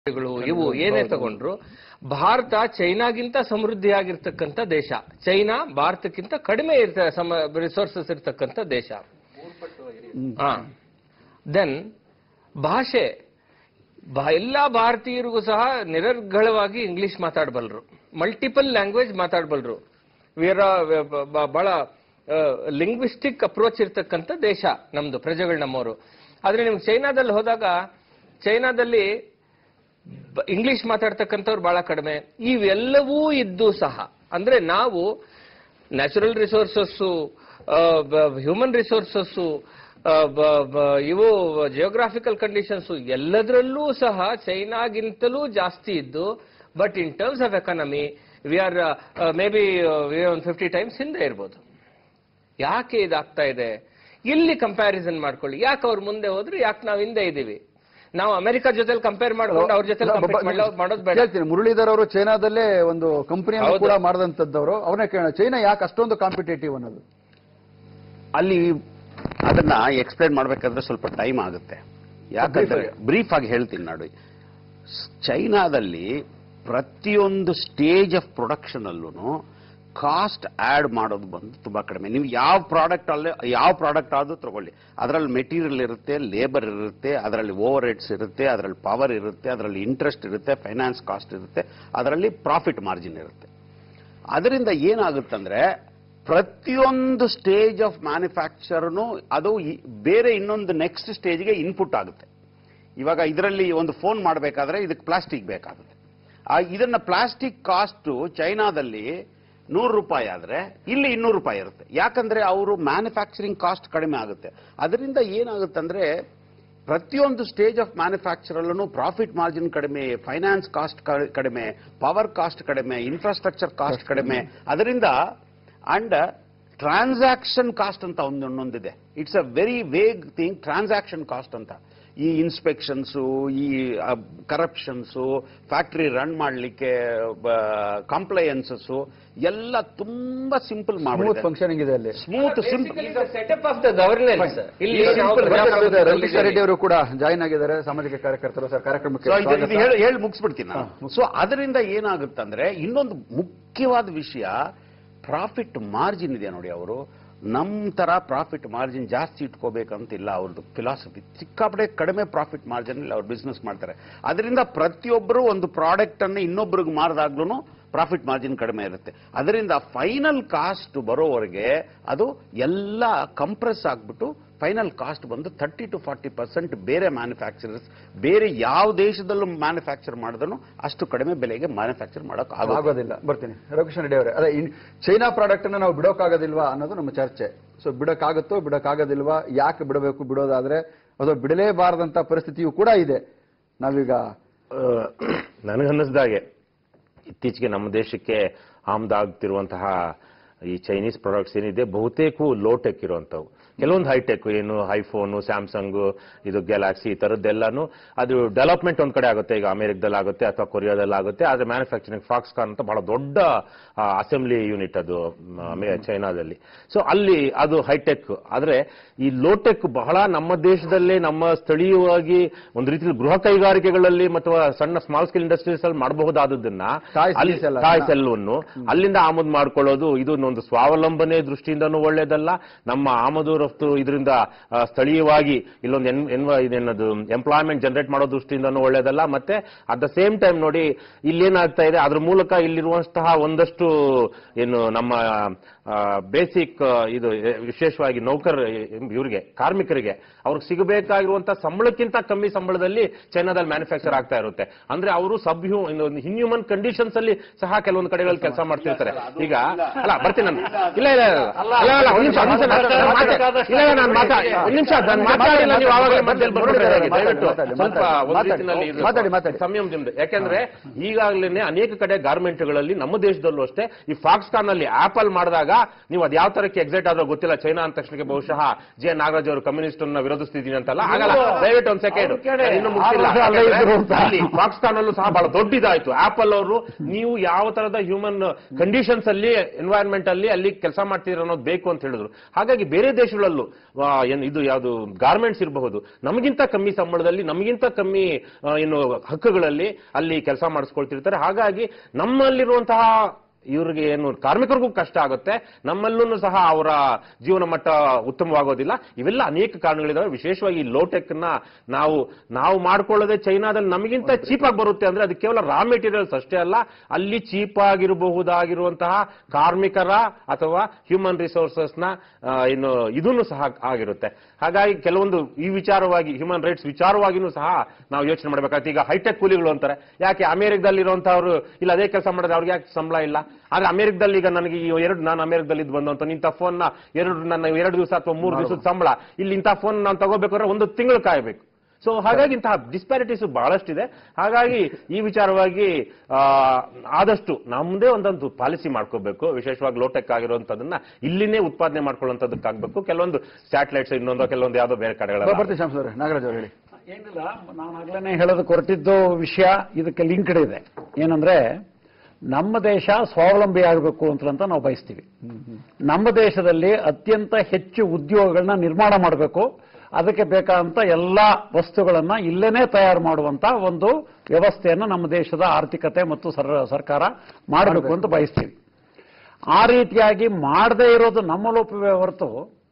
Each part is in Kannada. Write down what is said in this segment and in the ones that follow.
ಗಳು ಇವು ಏನೇ ತಗೊಂಡ್ರು ಭಾರತ ಚೈನಾಗಿಂತ ಸಮೃದ್ಧಿಯಾಗಿರ್ತಕ್ಕಂಥ ದೇಶ ಚೈನಾ ಭಾರತಕ್ಕಿಂತ ಕಡಿಮೆ ರಿಸೋರ್ಸಸ್ ಇರ್ತಕ್ಕಂಥ ದೇಶ ದೆನ್ ಭಾಷೆ ಬ- ಎಲ್ಲಾ ಭಾರತೀಯರಿಗೂ ಸಹ ನಿರರ್ಗಳವಾಗಿ ಇಂಗ್ಲಿಷ್ ಮಾತಾಡಬಲ್ರು ಮಲ್ಟಿಪಲ್ ಲ್ಯಾಂಗ್ವೇಜ್ ಮಾತಾಡಬಲ್ರು ವೀರ ಬಹಳ ಲಿಂಗ್ವಿಸ್ಟಿಕ್ ಅಪ್ರೋಚ್ ಇರ್ತಕ್ಕಂಥ ದೇಶ ನಮ್ದು ಪ್ರಜೆಗಳು ನಮ್ಮವರು ಆದ್ರೆ ನಿಮ್ಗೆ ಚೈನಾದಲ್ಲಿ ಹೋದಾಗ ಚೈನಾದಲ್ಲಿ ಬ- ಇಂಗ್ಲಿಷ್ ಮಾತಾಡ್ತಕ್ಕಂಥವ್ರು ಬಹಳ ಕಡಿಮೆ ಇವೆಲ್ಲವೂ ಇದ್ದು ಸಹ ಅಂದ್ರೆ ನಾವು ನ್ಯಾಚುರಲ್ ರಿಸೋರ್ಸಸ್ಸು ಹ್ಯೂಮನ್ ರಿಸೋರ್ಸಸ್ಸು ಇವು ಜಿಯೋಗ್ರಾಫಿಕಲ್ ಕಂಡೀಷನ್ಸು ಎಲ್ಲದರಲ್ಲೂ ಸಹ ಚೈನಾಗಿಂತಲೂ ಜಾಸ್ತಿ ಇದ್ದು but in terms of economy we are maybe ಒಂದು ಫಿಫ್ಟಿ ಟೈಮ್ಸ್ ಹಿಂದೆ ಇರ್ಬೋದು ಯಾಕೆ ಇದಾಗ್ತಾ ಇದೆ ಇಲ್ಲಿ ಕಂಪ್ಯಾರಿಸನ್ ಮಾಡ್ಕೊಳ್ಳಿ ಯಾಕೆ ಅವ್ರು ಮುಂದೆ ಹೋದ್ರೆ ಯಾಕೆ ನಾವು ಹಿಂದೆ ಇದ್ದೀವಿ ನಾವು ಅಮೆರಿಕ ಜೊತೆ ಕಂಪೇರ್ ಮಾಡ್ಕೊಂಡು ಅವ್ರ ಜೊತೆ ಮಾಡೋದು ಬೇಡ ಕೇಳ್ತೀನಿ ಮುರಳೀಧರ್ ಅವರು ಚೈನಾದಲ್ಲೇ ಒಂದು ಕಂಪನಿಯನ್ನು ಹೌದು. ಕೂಡ ಮಾಡಿದಂತದ್ದವರು ಅವನೇ ಕೇಳೋಣ ಚೈನಾ ಯಾಕೆ ಅಷ್ಟೊಂದು ಕಾಂಪಿಟೇಟಿವ್ ಅನ್ನೋದು ಅಲ್ಲಿ ಅದನ್ನ ಎಕ್ಸ್ಪ್ಲೈನ್ ಮಾಡ್ಬೇಕಾದ್ರೆ ಸ್ವಲ್ಪ ಟೈಮ್ ಆಗುತ್ತೆ ಯಾಕಂದ್ರೆ ಬ್ರೀಫ್ ಆಗಿ ಹೇಳ್ತೀನಿ ನೋಡಿ ಸ್- ಚೈನಾದಲ್ಲಿ ಪ್ರತಿಯೊಂದು ಸ್ಟೇಜ್ ಆಫ್ ಪ್ರೊಡಕ್ಷನ್ ಅಲ್ಲೂ ಕಾಸ್ಟ್ ಆಡ್ ಮಾಡೋದು ಬಂದು ತುಂಬಾ ಕಡಿಮೆ ನೀವು ಯಾವ ಪ್ರಾಡಕ್ಟ್ ಅಲ್ಲೇ ಯಾವ ಪ್ರಾಡಕ್ಟ್ ಆದ್ರೂ ತಗೊಳ್ಳಿ ಅದರಲ್ಲಿ ಮೆಟೀರಿಯಲ್ ಇರುತ್ತೆ ಲೇಬರ್ ಇರುತ್ತೆ ಅದರಲ್ಲಿ ಓವರ್ ಹೆಡ್ಸ್ ಇರುತ್ತೆ ಅದರಲ್ಲಿ ಪವರ್ ಇರುತ್ತೆ ಅದರಲ್ಲಿ ಇಂಟ್ರೆಸ್ಟ್ ಇರುತ್ತೆ ಫೈನಾನ್ಸ್ ಕಾಸ್ಟ್ ಇರುತ್ತೆ ಅದರಲ್ಲಿ ಪ್ರಾಫಿಟ್ ಮಾರ್ಜಿನ್ ಇರುತ್ತೆ ಅದರಿಂದ ಏನಾಗುತ್ತಂದ್ರೆ ಪ್ರತಿಯೊಂದು ಸ್ಟೇಜ್ ಆಫ್ ಮ್ಯಾನುಫ್ಯಾಕ್ಚರ್ನು ಅದು ಈ- ಬೇರೆ ಇನ್ನೊಂದು ನೆಕ್ಸ್ಟ್ ಸ್ಟೇಜ್ಗೆ ಇನ್ಪುಟ್ ಆಗುತ್ತೆ ಇವಾಗ ಇದರಲ್ಲಿ ಒಂದು ಫೋನ್ ಮಾಡಬೇಕಾದ್ರೆ ಇದಕ್ಕೆ ಪ್ಲಾಸ್ಟಿಕ್ ಬೇಕಾಗುತ್ತೆ ಆ ಇದನ್ನ ಪ್ಲಾಸ್ಟಿಕ್ ಕಾಸ್ಟ್ ಚೈನಾದಲ್ಲಿ ನೂರು ರೂಪಾಯಿ ಆದ್ರೆ ಇಲ್ಲಿ ಇನ್ನೂರು ರೂಪಾಯಿ ಇರುತ್ತೆ ಯಾಕಂದ್ರೆ ಅವರು ಮ್ಯಾನುಫ್ಯಾಕ್ಚರಿಂಗ್ ಕಾಸ್ಟ್ ಕಡಿಮೆ ಆಗುತ್ತೆ ಅದರಿಂದ ಏನಾಗುತ್ತಂದ್ರೆ ಪ್ರತಿಯೊಂದು ಸ್ಟೇಜ್ ಆಫ್ ಮ್ಯಾನುಫ್ಯಾಕ್ಚರ್ ಅಲ್ಲೂ ಪ್ರಾಫಿಟ್ ಮಾರ್ಜಿನ್ ಕಡಿಮೆ ಫೈನಾನ್ಸ್ ಕಾಸ್ಟ್ ಕಡಿಮೆ ಪವರ್ ಕಾಸ್ಟ್ ಕಡಿಮೆ ಇನ್ಫ್ರಾಸ್ಟ್ರಕ್ಚರ್ ಕಾಸ್ಟ್ ಕಡಿಮೆ ಅದರಿಂದ ಅಂಡ್ ಟ್ರಾನ್ಸಾಕ್ಷನ್ ಕಾಸ್ಟ್ ಅಂತ ಒಂದು ಇನ್ನೊಂದಿದೆ it's a very vague thing transaction cost ಅಂತ ಈ ಇನ್ಸ್ಪೆಕ್ಷನ್ಸು ಈ ಕರಪ್ಷನ್ಸು ಫ್ಯಾಕ್ಟ್ರಿ ರನ್ ಮಾಡಲಿಕ್ಕೆ ಕಂಪ್ಲೈಯನ್ಸಸ್ಸು ಎಲ್ಲ ತುಂಬಾ ಸಿಂಪಲ್ ಸ್ಮೂತ್ ಮಾಡಿ ಫಂಕ್ಷನಿಂಗ್ ಇದೆ ಅಲ್ಲಿ smooth simple setup of the governance ಇಲ್ಲಿ Simple ನಾವು ಬರುತ್ತೆ, ರವಿಕೃಷ್ಣ ರೆಡ್ಡಿ ಅವರು ಕೂಡ ಜಾಯ್ನ್ ಆಗಿದ್ದಾರೆ ಸಾಮಾಜಿಕ ಕಾರ್ಯಕರ್ತರು ಸರ್ ಕಾರ್ಯಕ್ರಮಕ್ಕೆ ಸೊ ಇದು ಸ್ವಾಗತ. ಹೇಳಿ ಹೇಳಿ ಮುಗಿಸ್ಬಿಡ್ತೀನಿ ಹಾ, ನಾನು ಸೊ ಅದರಿಂದ ಏನಾಗುತ್ತಂದ್ರೆ ಇನ್ನೊಂದು ಮುಖ್ಯವಾದ ವಿಷಯ ಪ್ರಾಫಿಟ್ ಮಾರ್ಜಿನ್ ಇದೆ ನೋಡಿ ಅವರು ನಮ್ ತರ ಪ್ರಾಫಿಟ್ ಮಾರ್ಜಿನ್ ಜಾಸ್ತಿ ಇಟ್ಕೋಬೇಕಂತಿಲ್ಲ ಅವ್ರದ್ದು ಫಿಲಾಸಫಿ ಸಿಕ್ಕಾಪಟ್ಟೆ ಕಡಿಮೆ ಪ್ರಾಫಿಟ್ ಮಾರ್ಜಿನ್ ಅವ್ರು ಬಿಸ್ನೆಸ್ ಮಾಡ್ತಾರೆ ಅದರಿಂದ ಪ್ರತಿಯೊಬ್ಬರು ಒಂದು ಪ್ರಾಡಕ್ಟ್ ಅನ್ನು ಇನ್ನೊಬ್ಬರಿಗೆ ಮಾರಿದಾಗ್ಲೂ ಪ್ರಾಫಿಟ್ ಮಾರ್ಜಿನ್ ಕಡಿಮೆ ಇರುತ್ತೆ ಅದರಿಂದ ಫೈನಲ್ ಕಾಸ್ಟ್ ಬರೋವರೆಗೆ ಅದು ಎಲ್ಲ ಕಂಪ್ರೆಸ್ ಆಗ್ಬಿಟ್ಟು ಫೈನಲ್ ಕಾಸ್ಟ್ ಬಂದು ತರ್ಟಿ ಟು ಫಾರ್ಟಿ ಪರ್ಸೆಂಟ್ ಬೇರೆ ಮ್ಯಾನುಫ್ಯಾಕ್ಚರರ್ಸ್ ಬೇರೆ ಯಾವ ದೇಶದಲ್ಲೂ ಮ್ಯಾನುಫ್ಯಾಕ್ಚರ್ ಮಾಡಿದ್ರು ಅಷ್ಟು ಕಡಿಮೆ ಬೆಲೆಗೆ ಮ್ಯಾನುಫ್ಯಾಕ್ಚರ್ ಮಾಡೋಕೆ ಆಗೋದಿಲ್ಲ ಆಗೋದಿಲ್ಲ ಬರ್ತೀನಿ ರವಿಕೃಷ್ಣ ರೆಡ್ಡಿ ಅವರೇ ಅದೇ ಇನ್- ಚೈನಾ ಪ್ರಾಡಕ್ಟ್ ಅನ್ನ ನಾವು ಬಿಡೋಕ್ಕಾಗೋದಿಲ್ವಾ ಅನ್ನೋದು ನಮ್ಮ ಚರ್ಚೆ ಸೊ ಬಿಡಕ್ಕಾಗುತ್ತೋ ಬಿಡಕ್ಕಾಗೋದಿಲ್ವಾ ಯಾಕೆ ಬಿಡಬೇಕು ಬಿಡೋದಾದ್ರೆ ಅಥವಾ ಬಿಡಲೇಬಾರದಂತ ಪರಿಸ್ಥಿತಿಯೂ ಕೂಡ ಇದೆ ನಾವೀಗ ನನಗನ್ನಿಸ್ದಾಗೆ ಇತ್ತೀಚೆಗೆ ನಮ್ಮ ದೇಶಕ್ಕೆ ಆಮದಾಗ್ತಿರುವಂತಹ ಈ ಚೈನೀಸ್ ಪ್ರಾಡಕ್ಟ್ಸ್ ಏನಿದೆ ಬಹುತೇಕ ಲೋ ಟೆಕ್ ಇರುವಂತವು ಕೆಲವೊಂದು ಹೈಟೆಕ್ ಏನು ಐಫೋನು ಸ್ಯಾಮ್ಸಂಗ್ ಇದು ಗ್ಯಾಲಾಕ್ಸಿ ಈ ಥರದ್ದೆಲ್ಲಾನು ಅದು ಡೆವಲಪ್ಮೆಂಟ್ ಒಂದ್ ಕಡೆ ಆಗುತ್ತೆ ಈಗ ಅಮೆರಿಕದಲ್ಲಿ ಆಗುತ್ತೆ ಅಥವಾ ಕೊರಿಯಾದಲ್ಲಿ ಆಗುತ್ತೆ ಆದ್ರೆ ಮ್ಯಾನುಫ್ಯಾಕ್ಚರಿಂಗ್ ಫಾಕ್ಸ್ಕಾನ್ ಅಂತ ಬಹಳ ದೊಡ್ಡ ಅಸೆಂಬ್ಲಿ ಯೂನಿಟ್ ಅದು ಮ, ಅಮೆ- ಚೈನಾದಲ್ಲಿ ಸೊ ಅಲ್ಲಿ ಅದು ಹೈಟೆಕ್ ಆದ್ರೆ ಈ ಲೋಟೆಕ್ ಬಹಳ ನಮ್ಮ ದೇಶದಲ್ಲೇ ನಮ್ಮ ಸ್ಥಳೀಯವಾಗಿ ಒಂದು ರೀತಿಯಲ್ಲಿ ಗೃಹ ಕೈಗಾರಿಕೆಗಳಲ್ಲಿ ಮತ್ತು ಸಣ್ಣ ಸ್ಮಾಲ್ ಸ್ಕೇಲ್ ಇಂಡಸ್ಟ್ರೀಸ್ ಅಲ್ಲಿ ಮಾಡಬಹುದಾದದನ್ನ Toys ಅಲ್ಲಿ piece ಎಲ್ಲ. ಟಾಯ್ಸ್ ಎಲ್ಲವನ್ನು ಅಲ್ಲಿಂದ ಆಮದು ಮಾಡ್ಕೊಳ್ಳೋದು ಇದು ಒಂದು ಸ್ವಾವಲಂಬನೆ ದೃಷ್ಟಿಯಿಂದನೂ ಒಳ್ಳೇದಲ್ಲ ನಮ್ಮ ಆಮದು ರಫ್ತು ಇದರಿಂದ ಆ, ಸ್ಥಳೀಯವಾಗಿ ಇಲ್ಲೊಂದು ಎನ್ ಎನ್ವ ಇದೇನದು ಎಂಪ್ಲಾಯ್ಮೆಂಟ್ ಜನರೇಟ್ ಮಾಡೋ ದೃಷ್ಟಿಯಿಂದನೂ ಒಳ್ಳೇದಲ್ಲ ಮತ್ತೆ ಅಟ್ ದ ಸೇಮ್ ಟೈಮ್ ನೋಡಿ ಇಲ್ಲೇನಾಗ್ತಾ ಇದೆ ಅದ್ರ ಮೂಲಕ ಇಲ್ಲಿರುವಂತಹ ಒಂದಷ್ಟು ಏನು ನಮ್ಮ ಬೇಸಿಕ್ ಇದು ಎ- ವಿಶೇಷವಾಗಿ ನೌಕರ ಇವರಿಗೆ ಕಾರ್ಮಿಕರಿಗೆ ಅವ್ರಿಗೆ ಸಿಗಬೇಕಾಗಿರುವಂತಹ ಸಂಬಳಕ್ಕಿಂತ ಕಮ್ಮಿ ಸಂಬಳದಲ್ಲಿ ಚೈನಾದಲ್ಲಿ ಮ್ಯಾನುಫ್ಯಾಕ್ಚರ್ ಆಗ್ತಾ ಇರುತ್ತೆ ಅಂದ್ರೆ ಅವರು ಸಬ್ ಹ್ಯೂ ಇನ್ಹ್ಯೂಮನ್ ಕಂಡೀಷನ್ಸ್ ಅಲ್ಲಿ ಸಹ ಕೆಲವೊಂದು ಕಡೆಗಳಲ್ಲಿ ಕೆಲಸ ಮಾಡ್ತಿರ್ತಾರೆ ಈಗ ಅಲ್ಲ ಬರ್ತೀನಿ ನಾನು ಇಲ್ಲ ಇಲ್ಲ ಇಲ್ಲ ಇಲ್ಲ, ಇಲ್ಲ, ಒಂದ್ ನಿಮಿಷ ಒಂದ್ ನಿಮಿಷ ನಾನು ಮಾತಾಡ- ಇಲ್ಲ ಇಲ್ಲ, ನಾನು ಮಾತಾಡ ಒಂದ್ ನಿಮಿಷ ನಾನು ಮಾತಾಡಿಲ್ಲ ನೀವು ಆವಾಗಲೇ ಮಧ್ಯದಲ್ಲಿ ಬರ್ಬಿಟ್ರೆ ಹೇಗೆ? ದಯವಿಟ್ಟು ಮಾತಾಡಿ, ಸ್ವಲ್ಪ ಒಂದು ಮಾತಾಡಿ. ರೀತಿನಲ್ಲಿ ಇದು ಮಾತಾಡಿ, ಮಾತಾಡಿ. ಸಂಯಮದಿಂದ ಯಾಕೆಂದ್ರೆ ಈಗಾಗಲೇ ಅನೇಕ ಕಡೆ ಗಾರ್ಮೆಂಟ್ಗಳಲ್ಲಿ ನಮ್ಮ ದೇಶದಲ್ಲೂ ಅಷ್ಟೇ ಈ ಫಾಕ್ಸ್ಕಾನ್ ಅಲ್ಲಿ ಆಪಲ್ ಮಾಡಿದಾಗ ನೀವು ಅದು ಯಾವ ತರಕ್ಕೆ ಎಕ್ಸೈಟ್ ಆದ್ರೂ ಗೊತ್ತಿಲ್ಲ ಚೈನಾ ಅಂದ ತಕ್ಷಣಕ್ಕೆ ಬಹುಶಃ ಜೆ ನಾಗರಾಜ್ ಅವರು ಕಮ್ಯುನಿಸ್ಟ್ ಅನ್ನ ವಿರೋಧಿಸ್ತಿದ್ದೀನಿ ಅಂತಲ್ಲ ಆಗಲ್ಲ ದಯವಿಟ್ಟು ಒಂದ್ ಸೆಕೆಂಡ್ ಅವ್ರ ಕಡೆ ಇನ್ನು ಮುಗಿಸಿಲ್ಲ ಆರು ವರ್ಷ ಅಲ್ಲೇ ಇದ್ರು ಅಂತ. ಅಲ್ಲಿ ಪಾಕಿಸ್ತಾನ ಅಲ್ಲೂ ಸಹ ಬಹಳ ದೊಡ್ಡದಾಯ್ತು ಆಪಲ್ ಅವರು ನೀವು ಯಾವ ತರದ ಹ್ಯೂಮನ್ ಕಂಡೀಷನ್ಸ್ ಅಲ್ಲಿ ಎನ್ವೈರನ್ಮೆಂಟ್ ಅಲ್ಲಿ ಅಲ್ಲಿ ಕೆಲಸ ಮಾಡ್ತೀರ ಅನ್ನೋದು ಬೇಕು ಅಂತ ಹೇಳಿದ್ರು ಹಾಗಾಗಿ ಬೇರೆ ದೇಶಗಳಲ್ಲೂ ಆ, ಏನು ಇದು ಯಾವುದು ಗಾರ್ಮೆಂಟ್ಸ್ ಇರಬಹುದು ನಮಗಿಂತ ಕಮ್ಮಿ ಸಂಬಳದಲ್ಲಿ ನಮಗಿಂತ ಕಮ್ಮಿ ಆ, ಏನು ಹಕ್ಕುಗಳಲ್ಲಿ ಅಲ್ಲಿ ಕೆಲಸ ಮಾಡಿಸ್ಕೊಳ್ತಿರ್ತಾರೆ ಹಾಗಾಗಿ ನಮ್ಮಲ್ಲಿರುವಂತಹ ಇವ್ರಿಗೆ ಏನು ಕಾರ್ಮಿಕರಿಗೂ ಕಷ್ಟ ಆಗುತ್ತೆ ನಮ್ಮಲ್ಲೂ ಸಹ ಅವರ ಜೀವನ ಮಟ್ಟ ಉತ್ತಮವಾಗೋದಿಲ್ಲ ಇವೆಲ್ಲ ಅನೇಕ ಕಾರಣಗಳಿದಾವೆ ವಿಶೇಷವಾಗಿ ಲೋಟೆಕ್ ನ ನಾವು ನಾವು ಮಾಡ್ಕೊಳ್ಳೋದೇ ಚೈನಾದಲ್ಲಿ ನಮಗಿಂತ ಚೀಪ್ ಆಗಿ ಬರುತ್ತೆ ಅಂದ್ರೆ ಅದು ಕೇವಲ ರಾ ಮೆಟೀರಿಯಲ್ಸ್ ಅಷ್ಟೇ ಅಲ್ಲ ಅಲ್ಲಿ ಚೀಪ್ ಆಗಿರಬಹುದಾಗಿರುವಂತಹ ಕಾರ್ಮಿಕರ ಅಥವಾ ಹ್ಯೂಮನ್ ರಿಸೋರ್ಸಸ್ ನ ಆ, ಇನ್ನು ಇದನ್ನು ಸಹ ಆಗಿರುತ್ತೆ ಹಾಗಾಗಿ ಕೆಲವೊಂದು ಈ ವಿಚಾರವಾಗಿ ಹ್ಯೂಮನ್ ರೈಟ್ಸ್ ವಿಚಾರವಾಗಿನೂ ಸಹ ನಾವು ಯೋಚನೆ ಮಾಡಬೇಕಾಗುತ್ತೆ ಈಗ ಹೈಟೆಕ್ ಕೂಲಿಗಳು ಅಂತಾರೆ ಯಾಕೆ ಅಮೆರಿಕದಲ್ಲಿ ಇರುವಂತಹವರು ಇಲ್ಲ ಅದೇ ಕೆಲಸ ಮಾಡಿದ್ರೆ ಅವ್ರಿಗೆ ಯಾಕೆ ಸಂಬಳ ಇಲ್ಲ ಆದ್ರೆ ಅಮೆರಿಕದಲ್ಲಿ ಈಗ ನನಗೆ ಈ ಎರಡು ನಾನು ಅಮೆರಿಕದಲ್ಲಿ ಇದ್ದು ಬಂದು ಅಂತ ಇಂಥ ಫೋನ್ ನ ಎರಡು ನನ್ನ ಎರಡು ದಿವಸ ಅಥವಾ ಮೂರು ದಿವಸದ ಸಂಬಳ ಇಲ್ಲಿ ಇಂಥ ಫೋನ್ ನಾನು ತಗೋಬೇಕಾದ್ರೆ ಒಂದು ತಿಂಗಳು ಕಾಯಬೇಕು ಸೊ ಹಾಗಾಗಿ ಇಂತಹ ಡಿಸ್ಪ್ಯಾರಿಟೀಸ್ ಬಹಳಷ್ಟಿದೆ ಹಾಗಾಗಿ ಈ ವಿಚಾರವಾಗಿ ಆ, ಆದಷ್ಟು ನಮ್ಮದೇ ಒಂದೊಂದು ಪಾಲಿಸಿ ಮಾಡ್ಕೋಬೇಕು ವಿಶೇಷವಾಗಿ ಲೋಟೆಕ್ ಆಗಿರುವಂತದನ್ನ ಇಲ್ಲಿನೇ ಉತ್ಪಾದನೆ ಮಾಡ್ಕೊಳ್ಳುವಂತದಕ್ಕಾಗಬೇಕು ಕೆಲವೊಂದು ಸ್ಯಾಟಲೈಟ್ಸ್ ಇನ್ನೊಂದು ಕೆಲವೊಂದು ಯಾವುದೋ ಬೇರೆ ಕಡೆಗಳ ಬರ್ತೀವಿ ಶ್ಯಾಮ್ ಅವರೇ ನಾಗರಾಜ್ ಅವರು ಹೇಳಿ ಏನಿಲ್ಲ ನಾನು ಆಗ್ಲೇ ಹೇಳೋದಕ್ಕೆ ಹೊರಟಿದ್ದು ವಿಷಯ ಇದಕ್ಕೆ ಲಿಂಕ್ಡ್ ಇದೆ ಏನಂದ್ರೆ ನಮ್ಮ ದೇಶ ಸ್ವಾವಲಂಬಿ ಆಗಬೇಕು ಅಂತ ನಾವು ಬಯಸ್ತೀವಿ ನಮ್ಮ ದೇಶದಲ್ಲಿ ಅತ್ಯಂತ ಹೆಚ್ಚು ಉದ್ಯೋಗಗಳನ್ನ ನಿರ್ಮಾಣ ಮಾಡಬೇಕು ಅದಕ್ಕೆ ಬೇಕಾದಂತ ಎಲ್ಲ ವಸ್ತುಗಳನ್ನ ಇಲ್ಲೇನೆ ತಯಾರು ಮಾಡುವಂತ ಒಂದು ವ್ಯವಸ್ಥೆಯನ್ನು ನಮ್ಮ ದೇಶದ ಆರ್ಥಿಕತೆ ಮತ್ತು ಸರ್- ಸರ್ಕಾರ ಮಾಡಬೇಕು ಅಂತ ಬಯಸ್ತೀವಿ ಆ ರೀತಿಯಾಗಿ ಮಾಡದೇ ಇರೋದು ನಮ್ಮ ಲೋಪವೇ ಹೊರತು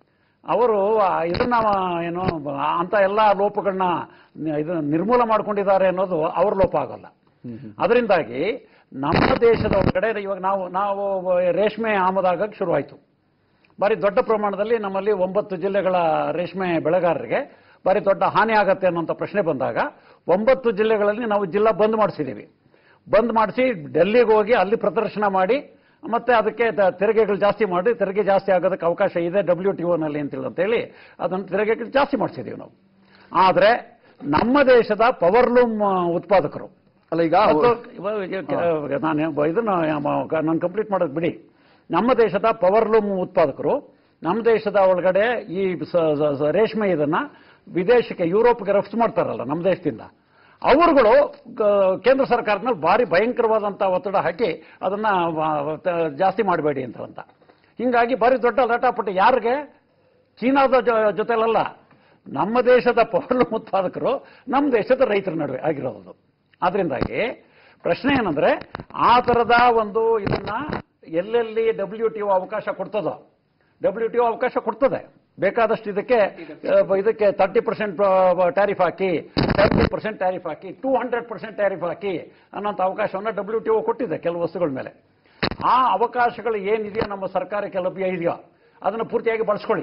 ಅವರು ಆ ಇದನ್ನ ಏನು ಅಂತ ಎಲ್ಲ ಲೋಪಗಳನ್ನ ಇದು ನಿರ್ಮೂಲ ಮಾಡ್ಕೊಂಡಿದ್ದಾರೆ ಅನ್ನೋದು ಅವ್ರ ಲೋಪ ಆಗಲ್ಲ ಅದರಿಂದಾಗಿ ನಮ್ಮ ದೇಶದ ಒಳಗಡೆ ಇವಾಗ ನಾವು ನಾವು ರೇಷ್ಮೆ ಆಮದಾಗಕ್ಕೆ ಶುರುವಾಯಿತು ಭಾರಿ ದೊಡ್ಡ ಪ್ರಮಾಣದಲ್ಲಿ ನಮ್ಮಲ್ಲಿ ಒಂಬತ್ತು ಜಿಲ್ಲೆಗಳ ರೇಷ್ಮೆ ಬೆಳೆಗಾರರಿಗೆ ಭಾರಿ ದೊಡ್ಡ ಹಾನಿ ಆಗತ್ತೆ ಅನ್ನೋಂಥ ಪ್ರಶ್ನೆ ಬಂದಾಗ ಒಂಬತ್ತು ಜಿಲ್ಲೆಗಳಲ್ಲಿ ನಾವು ಜಿಲ್ಲಾ ಬಂದ್ ಮಾಡಿಸಿದ್ದೀವಿ ಬಂದ್ ಮಾಡಿಸಿ ಡೆಲ್ಲಿಗೆ ಹೋಗಿ ಅಲ್ಲಿ ಪ್ರದರ್ಶನ ಮಾಡಿ ಮತ್ತೆ ಅದಕ್ಕೆ ತ- ತೆರಿಗೆಗಳು ಜಾಸ್ತಿ ಮಾಡಿ ತೆರಿಗೆ ಜಾಸ್ತಿ ಆಗೋದಕ್ಕೆ ಅವಕಾಶ ಇದೆ ಡಬ್ಲ್ಯೂ ಟಿ ಒನಲ್ಲಿ ಅಂತೇಳಿ ಅಂತೇಳಿ ಅದನ್ನು ತೆರಿಗೆಗಳು ಜಾಸ್ತಿ ಮಾಡಿಸಿದ್ದೀವಿ ನಾವು ಆದರೆ ನಮ್ಮ ದೇಶದ ಪವರ್ಲೂಮ್ ಉತ್ಪಾದಕರು ಅಲ್ಲ ಈಗ ಮತ್ತು ಇವ- ಈಗ ನಾನು ಇದನ್ನ ನಾನು ಕಂಪ್ಲೀಟ್ ಮಾಡೋದು ಬಿಡಿ ನಮ್ಮ ದೇಶದ ಪವರ್ಲೂಮ್ ಉತ್ಪಾದಕರು ನಮ್ಮ ದೇಶದ ಒಳಗಡೆ ಈ ಸ- ಸ- ಸ- ರೇಷ್ಮೆ ಇದನ್ನ ವಿದೇಶಕ್ಕೆ ಯುರೋಪ್ಗೆ ರಫ್ತು ಮಾಡ್ತಾರಲ್ಲ ನಮ್ಮ ದೇಶದಿಂದ ಅವರುಗಳು ಗ- ಕೇಂದ್ರ ಸರ್ಕಾರದ ಮೇಲೆ ಭಾರಿ ಭಯಂಕರವಾದಂಥ ಒತ್ತಡ ಹಾಕಿ ಅದನ್ನ ವ- ತ- ಜಾಸ್ತಿ ಮಾಡಬೇಡಿ ಅಂತ ಅಂತ ಹಿಂಗಾಗಿ ಭಾರಿ ದೊಡ್ಡ ಲಟಾಪಟಿ ಯಾರಿಗೆ ಚೀನಾದ ಜೊ- ಜೊತೆಲಲ್ಲ ನಮ್ಮ ದೇಶದ ಪವರ್ಲೂಮ್ ಉತ್ಪಾದಕರು ನಮ್ಮ ದೇಶದ ರೈತರ ನಡುವೆ ಆಗಿರೋದು ಆದ್ರಿಂದಾಗಿ ಪ್ರಶ್ನೆ ಏನಂದ್ರೆ ಆ ಥರದ ಒಂದು ಇದನ್ನ ಎಲ್ಲೆಲ್ಲಿ ಡಬ್ಲ್ಯೂ ಟಿ ಅವಕಾಶ ಕೊಡ್ತದೋ ಡಬ್ಲ್ಯೂ ಟಿ ಅವಕಾಶ ಕೊಡ್ತದೆ ಬೇಕಾದಷ್ಟು ಇದಕ್ಕೆ ಆ, ಇದಕ್ಕೆ ತರ್ಟಿ ಪರ್ಸೆಂಟ್ ಟ್ಯಾರಿಫ್ ಹಾಕಿ ಸೆವೆಂಟಿ ಪರ್ಸೆಂಟ್ ಟ್ಯಾರಿಫ್ ಹಾಕಿ ಟೂ ಹಂಡ್ರೆಡ್ ಪರ್ಸೆಂಟ್ ಟ್ಯಾರಿಫ್ ಹಾಕಿ ಅನ್ನೋಂಥ ಅವಕಾಶವನ್ನು ಡಬ್ಲ್ಯೂ ಟಿ ಕೊಟ್ಟಿದೆ ಕೆಲವು ವಸ್ತುಗಳ ಮೇಲೆ ಆ ಅವಕಾಶಗಳು ಏನಿದೆಯೋ ನಮ್ಮ ಸರ್ಕಾರಕ್ಕೆ ಲಭ್ಯ ಇದೆಯೋ ಅದನ್ನು ಪೂರ್ತಿಯಾಗಿ ಬಳಸ್ಕೊಳ್ಳಿ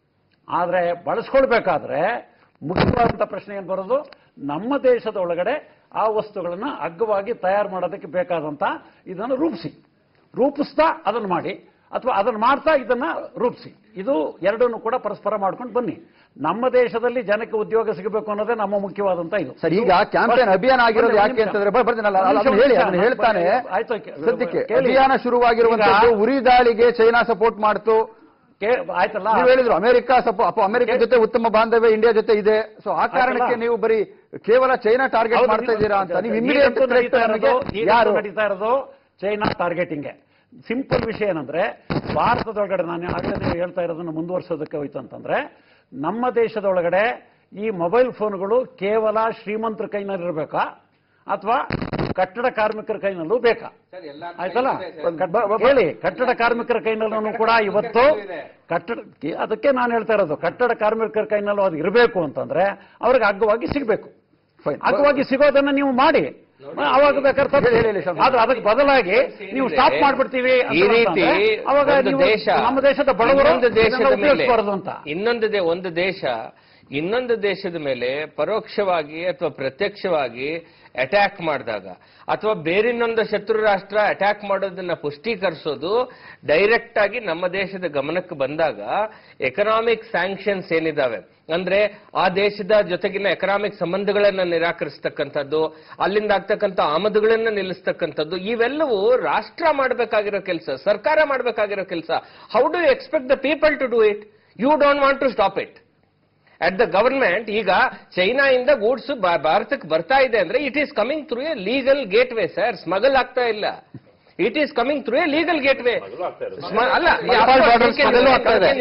ಆದರೆ ಬಳಸ್ಕೊಳ್ಬೇಕಾದ್ರೆ ಮುಖ್ಯವಾದಂಥ ಪ್ರಶ್ನೆ ಏನು ಬರೋದು ನಮ್ಮ ದೇಶದ ಒಳಗಡೆ ಆ ವಸ್ತುಗಳನ್ನು ಅಗ್ಗವಾಗಿ ತಯಾರು ಮಾಡೋದಕ್ಕೆ ಬೇಕಾದಂಥ ಇದನ್ನು ರೂಪಿಸಿ ರೂಪಿಸ್ತಾ ಅದನ್ನು ಮಾಡಿ ಅಥವಾ ಅದನ್ನು ಮಾಡ್ತಾ ಇದನ್ನ ರೂಪಿಸಿ ಇದು ಎರಡನ್ನು ಕೂಡ ಪರಸ್ಪರ ಮಾಡ್ಕೊಂಡು ಬನ್ನಿ ನಮ್ಮ ದೇಶದಲ್ಲಿ ಜನಕ್ಕೆ ಉದ್ಯೋಗ ಸಿಗಬೇಕು ಅನ್ನೋದೇ ನಮ್ಮ ಮುಖ್ಯವಾದಂತ ಇದು ಸರ್ ಈಗ ಕ್ಯಾಂಪೇನ್ ಅಭಿಯಾನ ಆಗಿರೋದು ಯಾಕೆ ಅಂತಂದ್ರೆ ಬ- ಬರ್ತೀನಲ್ಲ ಅಲ್ಲ, ಅದನ್ನ ಹೇಳಿ ಅದನ್ನ ಹೇಳ್ತಾನೆ ಆಯ್ತು ಕೇ- ಸದ್ಯಕ್ಕೆ ಕೇಳಿ. ಅಭಿಯಾನ ಶುರುವಾಗಿರುವಂತದ್ದು ಈಗ- ಉರಿ ದಾಳಿಗೆ ಚೈನಾ ಸಪೋರ್ಟ್ ಮಾಡ್ತು ಕೇ- ಆಯ್ತಲ್ಲ ನೀವು ಹೇಳಿದ್ರು ಅಮೆರಿಕ ಸಪೋ ಅಪ್ಪ ಅಮೆರಿಕ ಜೊತೆ ಉತ್ತಮ ಬಾಂಧವ್ಯ ಇಂಡಿಯಾ ಜೊತೆ ಇದೆ ಸೊ ಆ ಕಾರಣಕ್ಕೆ ಆಯ್ತಲ್ಲ? ನೀವು ಬರೀ ಕೇವಲ ಚೈನಾ ಟಾರ್ಗೆಟ್ ಹೌದು, ಮಾಡ್ತಾ ಇದ್ದೀರಾ ಅಂತ ನೀವು ಈಗಂತೂ ಇಮಿಡಿಯೇಟ್ ನಡೀತಾ ಇರೋದು- ಈಗಂತೂ ಯಾರು ನಡೀತಾ ಇರೋದು ಚೈನಾ ಟಾರ್ಗೆಟಿಂಗ್ ಸಿಂಪಲ್ ವಿಷಯ ಏನಂದ್ರೆ ಭಾರತದೊಳಗಡೆ ನಾನು ಆಗಲೇ ನೀವು ಹೇಳ್ತಾ ಇರೋದನ್ನು ಮುಂದುವರಿಸೋದಕ್ಕೆ ಹೋಯ್ತು ಅಂತಂದ್ರೆ ನಮ್ಮ ದೇಶದೊಳಗಡೆ ಈ ಮೊಬೈಲ್ ಫೋನ್ಗಳು ಕೇವಲ ಶ್ರೀಮಂತರ ಕೈನಲ್ಲಿರ್ಬೇಕಾ ಅಥವಾ ಕಟ್ಟಡ ಕಾರ್ಮಿಕರ ಕೈನಲ್ಲೂ ಬೇಕಾ ಆಯ್ತಲ್ಲ ಕಟ್- ಬ- ಬ- ಹೇಳಿ ಕಟ್ಟಡ ಕಾರ್ಮಿಕರ ಕೈನಲ್ಲೂ ಕೂಡ ಇವತ್ತು ಕಟ್ಟಡ ಅದಕ್ಕೆ ನಾನು ಹೇಳ್ತಾ ಇರೋದು ಕಟ್ಟಡ ಕಾರ್ಮಿಕರ ಕೈನಲ್ಲೂ ಅದು ಇರಬೇಕು ಅಂತಂದ್ರೆ ಅವ್ರಿಗೆ ಅಗ್ಗವಾಗಿ ಸಿಗಬೇಕು Fine. ಅಗ್ಗವಾಗಿ ಸಿಗೋದನ್ನ ನೀವು ಮಾಡಿ ಅವಾಗ ಬೇಕಾದ್ರೆ ತಪ್ಪು. ಹೇಳಿ, ಹೇಳಿ, ಸ್ವಲ್ಪ. ಆದ್ರೆ ಅದಕ್ಕೆ ಬದಲಾಗಿ ನೀವು ಸ್ಟಾಪ್ ಮಾಡ್ಬಿಡ್ತೀವಿ ಅಂತ ಈ ರೀತಿ ಅಂತಂದ್ರೆ ಅವಾಗ ಒಂದು ನೀವು ದೇಶ ನಮ್ಮ ದೇಶದ ಬಡವರು ಇನ್ನೊಂದು ದೇಶದ ಇದನ್ನ ಮೇಲೆ ಉಪಯೋಗಿಸ್ಬಾರ್ದು ಅಂತ ಇನ್ನೊಂದು ದೇ- ಒಂದು ದೇಶ ಇನ್ನೊಂದು ದೇಶದ ಮೇಲೆ ಪರೋಕ್ಷವಾಗಿ ಅಥವಾ ಪ್ರತ್ಯಕ್ಷವಾಗಿ ಅಟ್ಯಾಕ್ ಮಾಡಿದಾಗ ಅಥವಾ ಬೇರಿನ್ನೊಂದು ಶತ್ರು ರಾಷ್ಟ್ರ ಅಟ್ಯಾಕ್ ಮಾಡೋದನ್ನ ಪುಷ್ಟೀಕರಿಸೋದು ಡೈರೆಕ್ಟ್ ಆಗಿ ನಮ್ಮ ದೇಶದ ಗಮನಕ್ಕೆ ಬಂದಾಗ ಎಕನಾಮಿಕ್ ಸ್ಯಾಂಕ್ಷನ್ಸ್ ಏನಿದಾವೆ ಅಂದ್ರೆ ಆ ದೇಶದ ಜೊತೆಗಿನ ಎಕನಾಮಿಕ್ ಸಂಬಂಧಗಳನ್ನ ನಿರಾಕರಿಸ್ತಕ್ಕಂಥದ್ದು ಅಲ್ಲಿಂದ ಆಗ್ತಕ್ಕಂಥ ಆಮದುಗಳನ್ನ ನಿಲ್ಲಿಸ್ತಕ್ಕಂಥದ್ದು ಇವೆಲ್ಲವೂ ರಾಷ್ಟ್ರ ಮಾಡಬೇಕಾಗಿರೋ ಕೆಲಸ ಸರ್ಕಾರ ಮಾಡಬೇಕಾಗಿರೋ ಕೆಲಸ how do expect the people to do it you don't want to stop it at the government ಈಗ ಚೈನಾಯಿಂದ ಗೂಡ್ಸ್ ಭಾರತಕ್ಕೆ ಬರ್ತಾ ಇದೆ ಅಂದ್ರೆ it is coming through a legal gateway sir smuggle ಆಗ್ತಾ ಇಲ್ಲ it is coming through a legal gateway ಅಲ್ಲ Small borders smuggle ಆಗ್ತಾ ಇದೆ.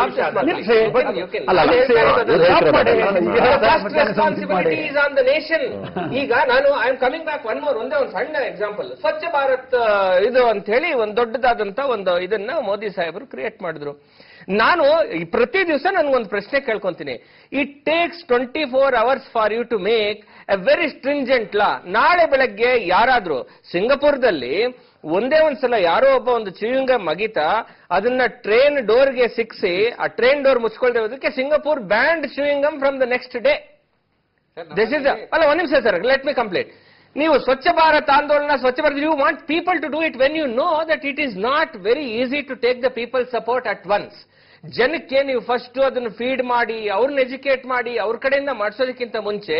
ಅಲ್ಲ, ಅಲ್ಲ, Stop ಮಾಡಿ. ಈಗ The first ಮತ್ತೆ responsibility ಮಾಡಿ. is on the nation. ಈಗ ನಾನು I am coming back one more ಒಂದೇ ಒಂದು ಸಣ್ಣ ಎಕ್ಸಾಂಪಲ್ ಸ್ವಚ್ಛ ಭಾರತ್ ಆ, ಇದು ಅಂತ ಹೇಳಿ ಒಂದು ದೊಡ್ಡದಾದಂತ ಒಂದು ಇದನ್ನ ಮೋದಿ ಸಾಹೇಬರು ಕ್ರಿಯೇಟ್ ಮಾಡಿದ್ರು ನಾನು ಈ ಪ್ರತಿ ದಿವಸ ಒಂದು ಪ್ರಶ್ನೆ ಕೇಳ್ಕೊಂತೀನಿ it takes twenty four hours for you to make a very stringent law ನಾಳೆ ಬೆಳಗ್ಗೆ ಯಾರಾದ್ರೂ ಸಿಂಗಪುರದಲ್ಲಿ ಒಂದೇ ಒಂದ್ಸಲ ಯಾರೋ ಒಬ್ಬ ಒಂದು ಚಿವಿಂಗ ಮಗಿತಾ ಅದನ್ನ ಟ್ರೈನ್ ಡೋರ್ಗೆ ಸಿಕ್ಸಿ ಆ ಟ್ರೈನ್ ಡೋರ್ ಮುಚ್ಕೊಳ್ದೆ ಹೋದಕ್ಕೆ Singapore banned chewing gum from the next day this is ಅಲ್ಲ ಒಂದ್ ನಿಮಿಷ ಸರ್ ಲೆಟ್ ಮಿ ಕಂಪ್ಲೀಟ್ ನೀವು ಸ್ವಚ್ಛ ಭಾರತ್ ಆಂದೋಲನ Swachh Bharat you want people to do it when you know that it is not very easy to take the people support at once ಜನಕ್ಕೆ ನೀವು ಫಸ್ಟ್ ಅದನ್ನು ಫೀಡ್ ಮಾಡಿ ಅವ್ರನ್ನ ಎಜುಕೇಟ್ ಮಾಡಿ ಅವ್ರ ಕಡೆಯಿಂದ ಮಾಡಿಸೋದಕ್ಕಿಂತ ಮುಂಚೆ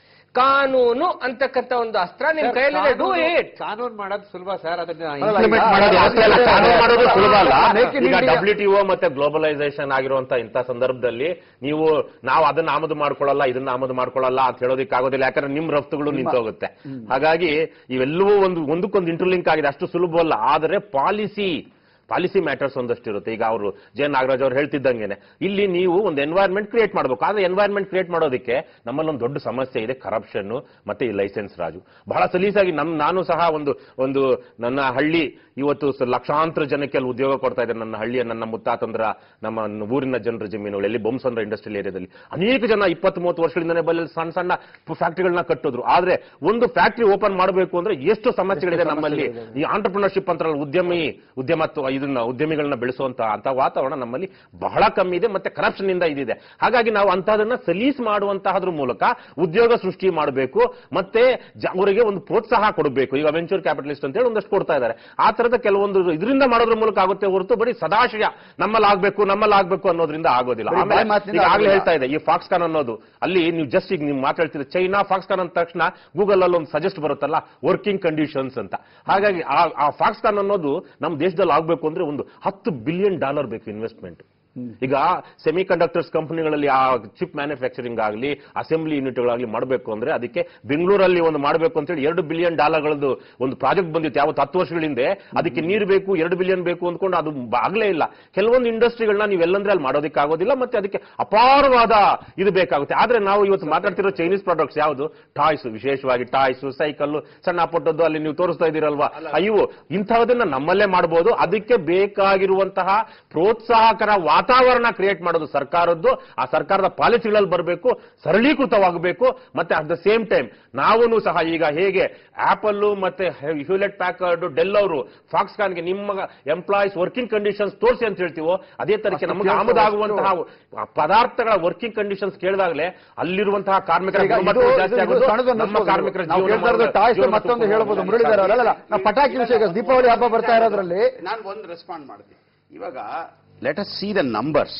ಕಾನೂನು ಅಂತಕ್ಕಂಥ ಒಂದು ಅಸ್ತ್ರ ನಿಮ್ ಕೈಯಲ್ಲಿ ಡೂ ಇಟ್ ಕಾನೂನು ಮಾಡೋದು ಸುಲಭ ಸರ್ ಅದನ್ನ Implement ಮಾಡೋದು ಅಷ್ಟೇ ಅಲ್ಲ, ಕಾನೂನು ಮಾಡೋದು ಸುಲಭ ಅಲ್ಲ Make in ಈಗ India. ಡಬ್ಲ್ಯೂ ಟಿ ಮತ್ತೆ ಗ್ಲೋಬಲೈಸೇಷನ್ ಆಗಿರುವಂತ ಇಂಥ ಸಂದರ್ಭದಲ್ಲಿ ನೀವು ನಾವು ಅದನ್ನ ಆಮದು ಮಾಡ್ಕೊಳ್ಳಲ್ಲ ಇದನ್ನ ಆಮದು ಮಾಡ್ಕೊಳ್ಳಲ್ಲ ಅಂತ ಹೇಳೋದಕ್ಕೆ ಆಗೋದಿಲ್ಲ ಯಾಕಂದ್ರೆ ನಿಮ್ ರಫ್ತುಗಳು ನಿಂತೋಗುತ್ತೆ ಹಾಗಾಗಿ ಇವೆಲ್ಲವೂ ಒಂದು ಒಂದಕ್ಕೊಂದು ಇಂಟರ್ಲಿಂಕ್ ಆಗಿದೆ ಅಷ್ಟು ಸುಲಭವಲ್ಲ ಆದರೆ ಪಾಲಿಸಿ ಪಾಲಿಸಿ ಮ್ಯಾಟರ್ಸ್ ಒಂದಷ್ಟು ಇರುತ್ತೆ ಈಗ ಅವರು ಜೆ ನಾಗರಾಜ್ ಅವರು ಹೇಳ್ತಿದ್ದಂಗೆನೆ ಇಲ್ಲಿ ನೀವು ಒಂದು ಎನ್ವೈರ್ಮೆಂಟ್ ಕ್ರಿಯೇಟ್ ಮಾಡಬೇಕು ಆದ್ರೆ ಎನ್ವೈರ್ಮೆಂಟ್ ಕ್ರಿಯೇಟ್ ಮಾಡೋದಕ್ಕೆ ನಮ್ಮಲ್ಲಿ ಒಂದು ದೊಡ್ಡ ಸಮಸ್ಯೆ ಇದೆ ಕರಪ್ಷನ್ ಮತ್ತೆ ಈ ಲೈಸೆನ್ಸ್ ರಾಜು ಬಹಳ ಸಲೀಸಾಗಿ ನಮ್ ನಾನು ಸಹ ಒಂದು ಒಂದು ನನ್ನ ಹಳ್ಳಿ ಇವತ್ತು ಸ- ಲಕ್ಷಾಂತರ ಜನಕ್ಕೆ ಅಲ್ಲಿ ಉದ್ಯೋಗ ಕೊಡ್ತಾ ಇದೆ ನನ್ನ ಹಳ್ಳಿಯ ನನ್ನ ಮುತ್ತಾತಂದ್ರ ನಮ್ಮ ಊರಿನ ಜನರ ಜಮೀನುಗಳು ಎಲ್ಲಿ ಬೊಮ್ಸಂದ್ರ ಇಂಡಸ್ಟ್ರಿಯಲ್ ಏರಿಯಾದಲ್ಲಿ ಅನೇಕ ಜನ ಇಪ್ಪತ್ತು ಮೂವತ್ತು ವರ್ಷಗಳಿಂದನೇ ಬಲ್ಲಿ ಸಣ್ಣ ಸಣ್ಣ ಫ್ಯಾಕ್ಟರಿಗಳನ್ನ ಕಟ್ಟಿದ್ರು ಆದ್ರೆ ಒಂದು ಫ್ಯಾಕ್ಟರಿ ಓಪನ್ ಮಾಡಬೇಕು ಅಂದ್ರೆ ಎಷ್ಟು ಸಮಸ್ಯೆಗಳಿದೆ ನಮ್ಮಲ್ಲಿ ಈ ಆಂಟರ್ಪ್ರಿನರ್ಶಿಪ್ ಅಂತಾರಲ್ಲ ಉದ್ಯಮಿ ಉದ್ಯಮತ್ವ ಇದನ್ನ ಉದ್ಯಮಿಗಳನ್ನ ಬೆಳೆಸುವಂತ ಅಂತ ವಾತಾವರಣ ನಮ್ಮಲ್ಲಿ ಬಹಳ ಕಮ್ಮಿ ಇದೆ ಮತ್ತೆ ಕರಪ್ಷನ್ ಇಂದ ಇದಿದೆ ಹಾಗಾಗಿ ನಾವು ಅಂತಹದನ್ನ ಸಲೀಸ್ ಮಾಡುವಂತಹದ್ರ ಮೂಲಕ ಉದ್ಯೋಗ ಸೃಷ್ಟಿ ಮಾಡಬೇಕು ಮತ್ತೆ ಜ- ಅವರಿಗೆ ಒಂದು ಪ್ರೋತ್ಸಾಹ ಕೊಡಬೇಕು ಈಗ ವೆಂಚೂರ್ ಕ್ಯಾಪಿಟಲಿಸ್ಟ್ ಅಂತ ಹೇಳಿ ಒಂದಷ್ಟು ಕೊಡ್ತಾ ಇದ್ದಾರೆ ಆ ತರದ ಕೆಲವೊಂದು ಇದರಿಂದ ಮಾಡೋದ್ರ ಮೂಲಕ ಆಗುತ್ತೆ ಹೊರತು ಬರೀ ಸದಾಶಯ ನಮ್ಮಲ್ಲಿ ಆಗ್ಬೇಕು ನಮ್ಮಲ್ಲಿ ಆಗ್ಬೇಕು ಅನ್ನೋದ್ರಿಂದ ಆಗೋದಿಲ್ಲ ಬರೀ ಆಮೇಲೆ ಬಾಯಿ ಮಾತಿನಿಂದ ಈಗ ಆಗ್ಲೇ ಆಗೋದಿಲ್ಲ. ಹೇಳ್ತಾ ಇದೆ ಈ ಫಾಕ್ಸ್ಕಾನ್ ಅನ್ನೋದು ಅಲ್ಲಿ ನೀವು ಜಸ್ಟ್ ಈಗ ನೀವು ಮಾತಾಡ್ತಿದ್ರೆ ಚೈನಾ ಫಾಕ್ಸ್ಕಾನ್ ಅಂದ ತಕ್ಷಣ ಗೂಗಲ್ ಅಲ್ಲಿ ಒಂದು ಸಜೆಸ್ಟ್ ಬರುತ್ತಲ್ಲ ವರ್ಕಿಂಗ್ ಕಂಡೀಷನ್ಸ್ ಅಂತ ಹಾಗಾಗಿ ಆ- ಆ ಫಾಕ್ಸ್ಕಾನ್ ಅನ್ನೋದು ನಮ್ಮ ದೇಶದಲ್ಲಿ ಆಗ್ಬೇಕು ಅಂದ್ರೆ ಒಂದು ಹತ್ತು ಬಿಲಿಯನ್ ಡಾಲರ್ ಬೇಕು ಇನ್ವೆಸ್ಟ್ಮೆಂಟ್ ಈಗ ಸೆಮಿ ಕಂಡಕ್ಟರ್ಸ್ ಕಂಪನಿಗಳಲ್ಲಿ ಆ ಚಿಪ್ ಮ್ಯಾನುಫ್ಯಾಕ್ಚರಿಂಗ್ ಆಗಲಿ ಅಸೆಂಬ್ಲಿ ಯೂನಿಟ್ಗಳಾಗಲಿ ಮಾಡಬೇಕು ಅಂದ್ರೆ ಅದಕ್ಕೆ ಬೆಂಗಳೂರಲ್ಲಿ ಒಂದು ಮಾಡಬೇಕು ಅಂತೇಳಿ ಎರಡು ಬಿಲಿಯನ್ ಡಾಲರ್ಗಳದ್ದು ಒಂದು ಪ್ರಾಜೆಕ್ಟ್ ಬಂದಿತ್ತು ಯಾವತ್ತು ಹತ್ತು ವರ್ಷಗಳ ಹಿಂದೆ ಅದಕ್ಕೆ ನೀರು ಬೇಕು ಎರಡು ಬಿಲಿಯನ್ ಬೇಕು ಅಂದ್ಕೊಂಡು ಅದು ಆಗಲೇ ಇಲ್ಲ ಕೆಲವೊಂದು ಇಂಡಸ್ಟ್ರಿಗಳನ್ನ ನೀವು ಎಲ್ಲಂದ್ರೆ ಅಲ್ಲಿ ಮಾಡೋದಕ್ಕೆ ಆಗೋದಿಲ್ಲ ಮತ್ತೆ ಅದಕ್ಕೆ ಅಪಾರವಾದ ಇದು ಬೇಕಾಗುತ್ತೆ ಆದ್ರೆ ನಾವು ಇವತ್ತು ಮಾತಾಡ್ತಿರೋ ಚೈನೀಸ್ ಪ್ರಾಡಕ್ಟ್ಸ್ ಯಾವುದು ಟಾಯ್ಸ್ ವಿಶೇಷವಾಗಿ ಟಾಯ್ಸ್ ಸೈಕಲ್ ಸಣ್ಣ ಪುಟ್ಟದ್ದು ಅಲ್ಲಿ ನೀವು ತೋರಿಸ್ತಾ ಇದ್ದೀರಲ್ವಾ ಇವು ಇಂಥವದನ್ನ ನಮ್ಮಲ್ಲೇ ಮಾಡಬಹುದು ಅದಕ್ಕೆ ಬೇಕಾಗಿರುವಂತಹ ಪ್ರೋತ್ಸಾಹಕರ ವಾತಾವರಣ ಕ್ರಿಯೇಟ್ ಮಾಡೋದು ಸರ್ಕಾರದ್ದು ಆ ಸರ್ಕಾರದ ಪಾಲಿಸಿಗಳಲ್ಲಿ ಬರಬೇಕು ಸರಳೀಕೃತವಾಗಬೇಕು ಮತ್ತೆ ಅಟ್ ದ ಸೇಮ್ ಟೈಮ್ ನಾವು ಸಹ ಈಗ ಹೇಗೆ ಆಪಲ್ ಮತ್ತೆ ಹ್ಯೂಲೆಟ್ ಪ್ಯಾಕರ್ಡ್ ಡೆಲ್ ಅವರು ಫಾಕ್ಸ್ಕಾನ್ಗೆ ನಿಮ್ಮ ಎಂಪ್ಲಾಯೀಸ್ ವರ್ಕಿಂಗ್ ಕಂಡೀಷನ್ಸ್ ತೋರಿಸಿ ಅಂತ ಹೇಳ್ತೀವೋ ಅದೇ ತರಕ್ಕೆ ನಮಗೆ ಆಮದಾಗುವಂತಹ ಪದಾರ್ಥಗಳ ವರ್ಕಿಂಗ್ ಕಂಡೀಷನ್ಸ್ ಕೇಳಿದಾಗಲೇ ಅಲ್ಲಿರುವಂತಹ ಕಾರ್ಮಿಕರ ಈಗ ಇದು- ಗುಣಮಟ್ಟ ಜಾಸ್ತಿ ಇದು ಆಗೋದು, ಸಣ್ಣದೊಂದು ನಮ್ಮ ಅನ್ಸ್ಬೋದು. ಕಾರ್ಮಿಕರ ನಾವು ಜೀವನ ಕೇಳ್ತಾ ಇರೋದು ಮಾಡೋದು- ಟಾಯ್ಸ್ ಜೀವನ ಮತ್ತೊಂದು ಸುಖ ಹೇಳ್ಬೋದು ಮಾಡೋದು. ಮುರಳೀಧರ ಅಲ್ಲ ನಾವು ಪಟಾಕಿ ವಿಷಯ ಈಗ ದೀಪಾವಳಿ ಹಬ್ಬ ಬರ್ತಾ ಇರೋದ್ರಲ್ಲಿ ನಾನು ಒಂದು ರೆಸ್ಪಾಂಡ್ ಮಾಡ್ತೀನಿ ಇವಾಗ let us see the numbers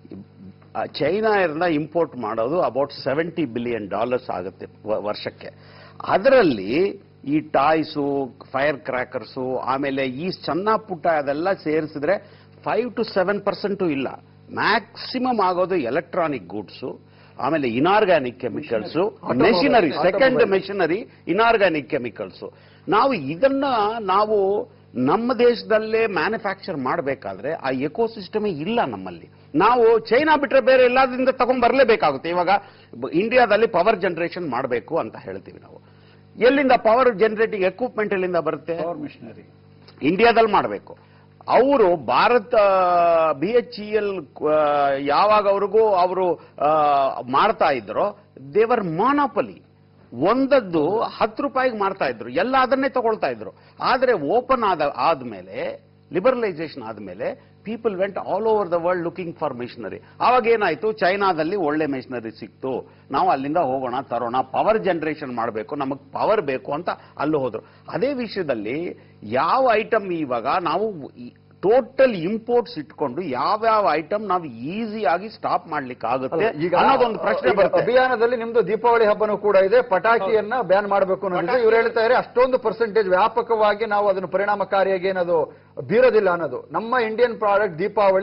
China ಇಂದ ಇಂಪೋರ್ಟ್ ಮಾಡೋದು ಅಬೌಟ್ ಸೆವೆಂಟಿ ಬಿಲಿಯನ್ ಡಾಲರ್ಸ್ ಆಗುತ್ತೆ ವ- ವರ್ಷಕ್ಕೆ ಅದರಲ್ಲಿ ಈ ಟಾಯ್ಸು ಫೈರ್ ಕ್ರ್ಯಾಕರ್ಸು ಆಮೇಲೆ ಈ ಸಣ್ಣ ಪುಟ್ಟ ಅದೆಲ್ಲ ಸೇರಿಸಿದ್ರೆ ಫೈವ್ ಟು ಸೆವೆನ್ ಪರ್ಸೆಂಟು ಇಲ್ಲ ಮ್ಯಾಕ್ಸಿಮಮ್ ಆಗೋದು ಎಲೆಕ್ಟ್ರಾನಿಕ್ ಗೂಡ್ಸು ಆಮೇಲೆ inorganic chemicals machinery second machinery inorganic chemicals ನಾವು ಇದನ್ನ ನಾವು ನಮ್ಮ ದೇಶದಲ್ಲೇ ಮ್ಯಾನುಫ್ಯಾಕ್ಚರ್ ಮಾಡಬೇಕಾದ್ರೆ ಆ ಎಕೋಸಿಸ್ಟಮೇ ಇಲ್ಲ ನಮ್ಮಲ್ಲಿ ನಾವು ಚೈನಾ ಬಿಟ್ರೆ ಬೇರೆ ಎಲ್ಲದಿಂದ ತಗೊಂಡ್ ಬರಲೇಬೇಕಾಗುತ್ತೆ ಇವಾಗ ಬ- ಇಂಡಿಯಾದಲ್ಲಿ ಪವರ್ ಜನರೇಷನ್ ಮಾಡಬೇಕು ಅಂತ ಹೇಳ್ತೀವಿ ನಾವು ಎಲ್ಲಿಂದ ಪವರ್ ಜನರೇಟಿಂಗ್ ಎಕ್ವಿಪ್ಮೆಂಟ್ ಎಲ್ಲಿಂದ ಬರುತ್ತೆ ಪವರ್ ಮಿಷನರಿ ಇಂಡಿಯಾದಲ್ಲಿ ಮಾಡಬೇಕು ಅವರು Bharat B H E L ಯಾವಾಗ ಅವ್ರಿಗೂ ಅವರು ಮಾಡ್ತಾ ಇದ್ರು ದೇವರ್ ಮಾನೋಪಲಿ ಒಂದದ್ದು ಹತ್ತು ರೂಪಾಯಿಗೆ ಮಾರ್ತಾ ಇದ್ರು ಎಲ್ಲ ಅದನ್ನೇ ತಗೊಳ್ತಾ ಇದ್ರು ಆದ್ರೆ ಓಪನ್ ಆದ ಆದ್ಮೇಲೆ ಲಿಬರಲೈಸೇಷನ್ ಆದ್ಮೇಲೆ people went all over the world looking for machinery ಆವಾಗ ಏನಾಯ್ತು ಚೈನಾದಲ್ಲಿ ಒಳ್ಳೆ ಮಿಷನರಿ ಸಿಕ್ತು ನಾವು ಅಲ್ಲಿಂದ ಹೋಗೋಣ ತರೋಣ ಪವರ್ ಜನರೇಷನ್ ಮಾಡಬೇಕು ನಮಗೆ ಪವರ್ ಬೇಕು ಅಂತ ಅಲ್ಲಿ ಹೋದ್ರು ಅದೇ ವಿಷಯದಲ್ಲಿ ಯಾವ ಐಟಮ್ ಇವಾಗ ನಾವು ಟೋಟಲ್ ಇಂಪೋರ್ಟ್ಸ್ ಇಟ್ಕೊಂಡು ಯಾವ್ಯಾವ ಐಟಮ್ ನಾವು ಈಸಿಯಾಗಿ ಸ್ಟಾಪ್ ಮಾಡ್ಲಿಕ್ಕೆ ಆಗುತ್ತೆ ಈಗ ಅನ್ನೋದೊಂದು ಪ್ರಶ್ನೆ ಈಗ ಬರುತ್ತೆ ಅಭಿಯಾನದಲ್ಲಿ ನಿಮ್ದು ದೀಪಾವಳಿ ಹಬ್ಬನೂ ಕೂಡ ಇದೆ ಪಟಾಕಿಯನ್ನ ಬ್ಯಾನ್ ಮಾಡಬೇಕು ಅನ್ನೋದು ಇವ್ರು ಹೇಳ್ತಾ ಇದ್ದಾರೆ ಅಷ್ಟೊಂದು ಪರ್ಸೆಂಟೇಜ್ ವ್ಯಾಪಕವಾಗಿ ನಾವು ಅದನ್ನು ಪರಿಣಾಮಕಾರಿಯಾಗಿ ಏನದು ಬೀರೋದಿಲ್ಲ ಅನ್ನೋದು ನಮ್ಮ Indian product Deepavali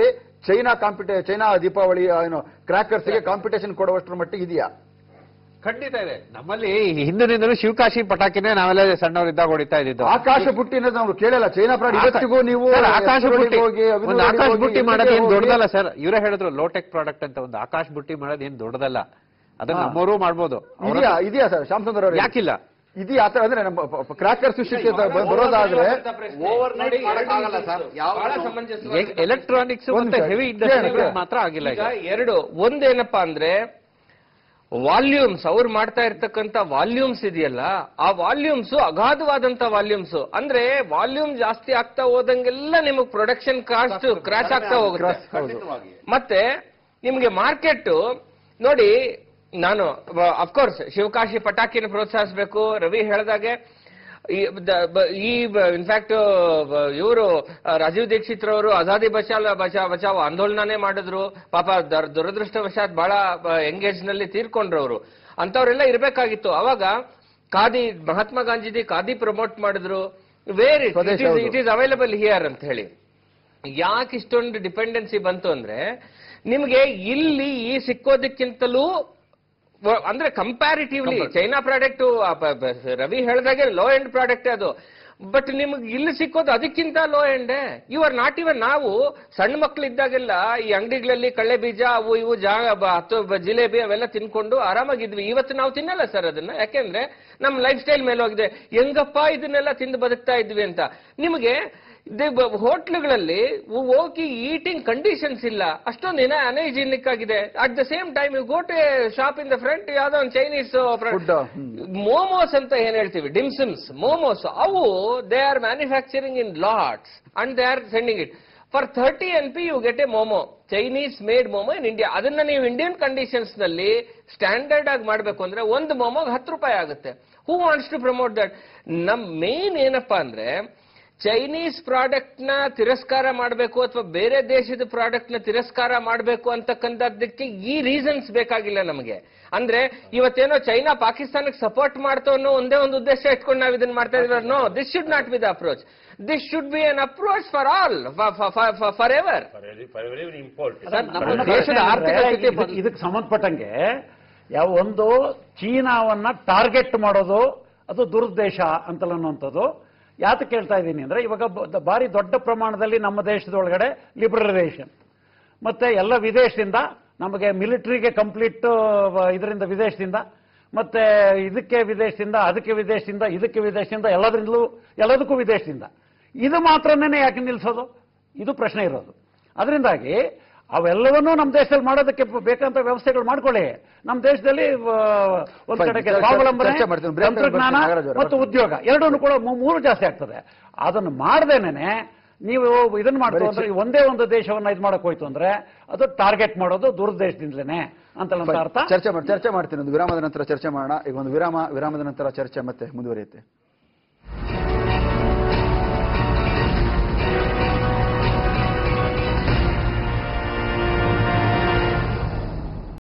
China compete China Deepavali ಆ, ಏನು ಕ್ರ್ಯಾಕರ್ಸ್ಗೆ ಕಾಂಪಿಟೇಷನ್ ಕೊಡುವಷ್ಟರ ಮಟ್ಟಿಗೆ ಇದೆಯಾ ಖಂಡಿತ ಇದೆ ನಮ್ಮಲ್ಲಿ ಹಿಂದಿನಿಂದಲೂ ಶಿವಕಾಶಿ ಪಟಾಕಿನೇ ನಾವೆಲ್ಲ ಸಣ್ಣವರಿದ್ದಾಗ ಹೊಡಿತಾ ಇದ್ದಿದ್ದು ಆಕಾಶ ಬುಟ್ಟಿ ಅನ್ನೋದು ನಾವು ಕೇಳಲ್ಲ ಚೈನಾ ಪ್ರಾಡ್ ಇವತ್ತಿಗೂ ನೀವು ಸರ್, ಆಕಾಶ ಎತ್ತರಗಳಿಗೆ ಬುಟ್ಟಿ ಹೋಗಿ, ಅಭಿನವರಿಗೆ ಒಂದು ಆಕಾಶ ಹೋಗಿ, ಬುಟ್ಟಿ ಮಾಡೋದು ಏನ್ ಎಲ್ಲಿಗೆ ಹೋಗಿ, ದೊಡ್ಡದಲ್ಲ ಸರ್ ಇವರೇ ಹೇಳಿದ್ರು ಲೋಟೆಕ್ ಪ್ರಾಡಕ್ಟ್ ಅಂತ ಒಂದು ಆಕಾಶ ಬುಟ್ಟಿ ಮಾಡೋದು ಏನ್ ದೊಡ್ಡದಲ್ಲ ಅದನ್ನ ಹಾ. ನಮ್ಮವರು ಮಾಡ್ಬೋದು ಅವ್ರ- ಇದೆಯಾ ಇದೆಯಾ ಸರ್ ಶ್ಯಾಮಸುಂದರ್ ಅವರು ಯಾಕಿಲ್ಲ ಇದೆಯಾ ಆತರ ಅಂದ್ರೆ ನಮ್ಮ ಕ್ರಾಕರ್ಸ್ ವಿಷಯಕ್ಕೆ ಬ- ಬರೋದಾದ್ರೆ Overnight ಮಾಡಕ್ಕಾಗಲ್ಲ ಸರ್. ಯಾವ- ಬಹಳ ಸಮಂಜಸವಾದ ಎಲೆಕ್ಟ್ರಾನಿಕ್ಸ್ ಒಂದು ಮತ್ತೆ ನಿಮಿಷ. ಹೆವಿ ಕೇಳಿ, ಕೇಳಿ. ಇಂಡಸ್ಟ್ರಿ ಮಾತ್ರ ಆಗಿಲ್ಲ ಈಗ ಈಗ ಎರಡು ಒಂದೇನಪ್ಪಾ ಅಂದ್ರೆ ವಾಲ್ಯೂಮ್ಸ್ ಅವ್ರು ಮಾಡ್ತಾ ಇರ್ತಕ್ಕಂತ ವಾಲ್ಯೂಮ್ಸ್ ಇದೆಯಲ್ಲ ಆ ವಾಲ್ಯೂಮ್ಸ್ ಅಗಾಧವಾದಂತ ವಾಲ್ಯೂಮ್ಸ್ ಅಂದ್ರೆ ವಾಲ್ಯೂಮ್ ಜಾಸ್ತಿ ಆಗ್ತಾ ಹೋದಂಗೆಲ್ಲ ನಿಮಗೆ ಪ್ರೊಡಕ್ಷನ್ ಕಾಸ್ಟ್ ಕ್ರಾಶ್ ಆಗ್ತಾ ಹೋಗುತ್ತೆ ಖಂಡಿತವಾಗಿ. ಮತ್ತೆ ನಿಮ್ಗೆ ಮಾರ್ಕೆಟ್ ನೋಡಿ ನಾನು ಅಫ್ಕೋರ್ಸ್ ಶಿವಕಾಶಿ ಪಟಾಕಿನ ಪ್ರೋತ್ಸಾಹಿಸಬೇಕು ರವಿ ಹೇಳ್ದಾಗೆ ಈ ದ- ಬ- ಈ ಇನ್ಫ್ಯಾಕ್ಟ್ ಇವರು ರಾಜೀವ್ ದೀಕ್ಷಿತ್ ರವರು ಆಜಾದಿ ಬಚಾವ್ ಬಚಾವ್ ಬಚಾವ್ ಆಂದೋಲನನೇ ಮಾಡಿದ್ರು ಪಾಪ ದರ್- ದುರದೃಷ್ಟವಶಾತ್ ಬಹಳ ಎಂಗೇಜ್ ನಲ್ಲಿ ತೀರ್ಕೊಂಡ್ರು ಅವರು ಅಂತವ್ರೆಲ್ಲ ಇರ್ಬೇಕಾಗಿತ್ತು ಅವಾಗ ಖಾದಿ ಮಹಾತ್ಮ ಗಾಂಧೀಜಿ ಖಾದಿ ಪ್ರಮೋಟ್ ಮಾಡಿದ್ರು ವೇರ್ ಇಟ್ ಸ್ವದೇಶ ಹೌದು. ಇಟ್ ಈಸ್ ಅವೈಲಬಲ್ ಹಿಯರ್ ಅಂತ ಹೇಳಿ ಯಾಕೆ ಇಷ್ಟೊಂದು ಡಿಪೆಂಡೆನ್ಸಿ ಬಂತು ಅಂದ್ರೆ ನಿಮ್ಗೆ ಇಲ್ಲಿ ಈ ಸಿಕ್ಕೋದಕ್ಕಿಂತಲೂ ವ- ಅಂದ್ರೆ ಕಂಪ್ಯಾರಿಟಿವ್ಲಿ ಚೈನಾ ಪ್ರಾಡಕ್ಟ್ ರವಿ ಹೇಳ್ದಾಗೆ ಲೋ ಎಂಡ್ ಪ್ರಾಡಕ್ಟ್ ಅದು ಬಟ್ ನಿಮ್ಗೆ ಇಲ್ಲಿ ಸಿಕ್ಕೋದು ಅದಕ್ಕಿಂತ low end you are not even ನಾವು ಸಣ್ಣ ಮಕ್ಳು ಇದ್ದಾಗೆಲ್ಲ ಈ ಅಂಗಡಿಗಳಲ್ಲಿ ಕಳ್ಳೆ ಬೀಜ ಅವು ಇವು ಜಾ ಬ- ಹತ್ತು ಬ- ಜಿಲೇಬಿ ಅವೆಲ್ಲ ತಿನ್ಕೊಂಡು ಆರಾಮಾಗಿದ್ವಿ ಇವತ್ತು ನಾವು ತಿನ್ನಲ್ಲ ಸರ್ ಅದನ್ನ ಯಾಕೆಂದ್ರೆ ನಮ್ ಲೈಫ್ ಸ್ಟೈಲ್ ಮೇಲೆ ಹೋಗಿದೆ ಹೆಂಗಪ್ಪ ಇದನ್ನೆಲ್ಲ ತಿಂದು ಬದುಕ್ತಾ ಇದ್ವಿ ಅಂತ ನಿಮಗೆ ಹೋಟ್ಲುಗಳಲ್ಲಿ ಹೋಗಿ ಈಟಿಂಗ್ ಕಂಡೀಷನ್ಸ್ ಇಲ್ಲ ಅಷ್ಟೊಂದು ಏನ ಅನೈಜಿನಿಕ್ ಆಗಿದೆ at the same time you go to shop in the front ಯಾವ್ದೋ ಒಂದು ಚೈನೀಸ್ Food, ಹ್ಮ್. ಮೋಮೋಸ್ ಅಂತ ಏನ್ ಹೇಳ್ತೀವಿ ಡಿಮ್ಸಿಮ್ಸ್ ಮೋಮೋಸ್ ಅವು they are manufacturing in lots and they are sending it for thirty N P you get a momo Chinese made momo in India ಅದನ್ನ ನೀವು ಇಂಡಿಯನ್ ಕಂಡೀಷನ್ಸ್ ನಲ್ಲಿ ಸ್ಟ್ಯಾಂಡರ್ಡ್ ಆಗಿ ಮಾಡಬೇಕು ಅಂದ್ರೆ ಒಂದು ಮೋಮೋಗ್ ಹತ್ತು ರೂಪಾಯಿ ಆಗುತ್ತೆ who wants to promote that ನಮ್ ಮೇನ್ ಏನಪ್ಪಾ ಅಂದ್ರೆ ಚೈನೀಸ್ ಪ್ರಾಡಕ್ಟ್ ನ ತಿರಸ್ಕಾರ ಮಾಡಬೇಕು ಅಥವಾ ಬೇರೆ ದೇಶದ ಪ್ರಾಡಕ್ಟ್ ನ ತಿರಸ್ಕಾರ ಮಾಡಬೇಕು ಅಂತಕ್ಕಂಥದ್ದಕ್ಕೆ ಈ ರೀಸನ್ಸ್ ಬೇಕಾಗಿಲ್ಲ ನಮಗೆ ಅಂದ್ರೆ ಇವತ್ತೇನೋ ಚೈನಾ ಪಾಕಿಸ್ತಾನಕ್ಕೆ ಸಪೋರ್ಟ್ ಮಾಡ್ತೋ ಅನ್ನೋ ಒಂದೇ ಒಂದು ಉದ್ದೇಶ ಇಟ್ಕೊಂಡು ನಾವು ಇದನ್ನ ಮಾಡ್ತಾ ಇದೀವಿ no this should not be the approach this should be an approach for all forever sir, ನಮ್ಮ ನನ್ನ ದೇಶದ ಪ್ರಶ್ನೆ ಆರ್ಥಿಕ ಅಂದ್ರೆ ಸ್ಥಿತಿ ಇದಕ್ಕೆ- ಇದಕ್ಕೆ ಸಂಬಂಧಪಟ್ಟಂಗೆ ಯಾವ ಒಂದು ಚೀನಾವನ್ನ ಟಾರ್ಗೆಟ್ ಮಾಡೋದು ಅದು ದುರುದ್ದೇಶ ಅಂತಲ್ಲ ಅನ್ನುವಂಥದ್ದು ಯಾತಕ್ಕೆ ಕೇಳ್ತಾ ಇದ್ದೀನಿ ಅಂದ್ರೆ ಇವಾಗ ಬ- ಭಾರಿ ದೊಡ್ಡ ಪ್ರಮಾಣದಲ್ಲಿ ನಮ್ಮ ದೇಶದೊಳಗಡೆ ಲಿಬರಲೈಸೇಷನ್ ಮತ್ತೆ ಎಲ್ಲ ವಿದೇಶದಿಂದ ನಮಗೆ ಮಿಲಿಟರಿಗೆ ಕಂಪ್ಲೀಟ್ ಇದರಿಂದ ವಿದೇಶದಿಂದ ಮತ್ತೆ ಇದಕ್ಕೆ ವಿದೇಶದಿಂದ ಅದಕ್ಕೆ ವಿದೇಶದಿಂದ ಇದಕ್ಕೆ ವಿದೇಶದಿಂದ ಎಲ್ಲದರಿಂದಲೂ ಎಲ್ಲದಕ್ಕೂ ವಿದೇಶದಿಂದ ಇದು ಮಾತ್ರನೇ ಯಾಕೆ ನಿಲ್ಲಿಸೋದು ಇದು ಪ್ರಶ್ನೆ ಇರೋದು ಅದರಿಂದಾಗಿ ಅವೆಲ್ಲವನ್ನೂ ನಮ್ಮ ದೇಶದಲ್ಲಿ ಮಾಡೋದಕ್ಕೆ ಬೇಕಂತ ವ್ಯವಸ್ಥೆಗಳು ಮಾಡ್ಕೊಳ್ಳಿ ನಮ್ಮ ದೇಶದಲ್ಲಿ ಆ, ಒಂದ್ Fine. ಕಡೆಗೆ ಚರ್ಚೆ- ಸ್ವಾವಲಂಬನೆ ಚರ್ಚೆ ಮಾಡ್ತೀನಿ. Break time ತಂತ್ರಜ್ಞಾನ ಬರ್ತೀನಿ, ನಾಗರಾಜ್ ಅವರೇ. ಮತ್ತು ಉದ್ಯೋಗ ಎರಡೂ ಕೂಡ ಮೂ- ಮೂರು ಜಾಸ್ತಿ ಆಗ್ತದೆ ಅದನ್ನು ಮಾಡ್ದೇನೆ ನೀವು ಇದನ್ನ ಮಾಡ್ತು ಅಂದ್ರೆ ಈ ಒಂದೇ ಒಂದು ದೇಶವನ್ನ ಇದು ಮಾಡಕ್ ಹೋಯ್ತು ಅಂದ್ರೆ ಅದು ಟಾರ್ಗೆಟ್ ಮಾಡೋದು ದುರ್ದೇಶದಿಂದಲೇ ಅಂತ ನನ್ನ ಅರ್ಥ ಚರ್ಚೆ ಮಾಡಿ ಚರ್ಚೆ ಮಾಡ್ತೀನಿ ಒಂದು ವಿರಾಮದ ನಂತರ ಚರ್ಚೆ ಮಾಡೋಣ ಈಗ ಒಂದು ವಿರಾಮ ವಿರಾಮದ ನಂತರ ಚರ್ಚೆ ಮತ್ತೆ ಮುಂದುವರಿಯುತ್ತೆ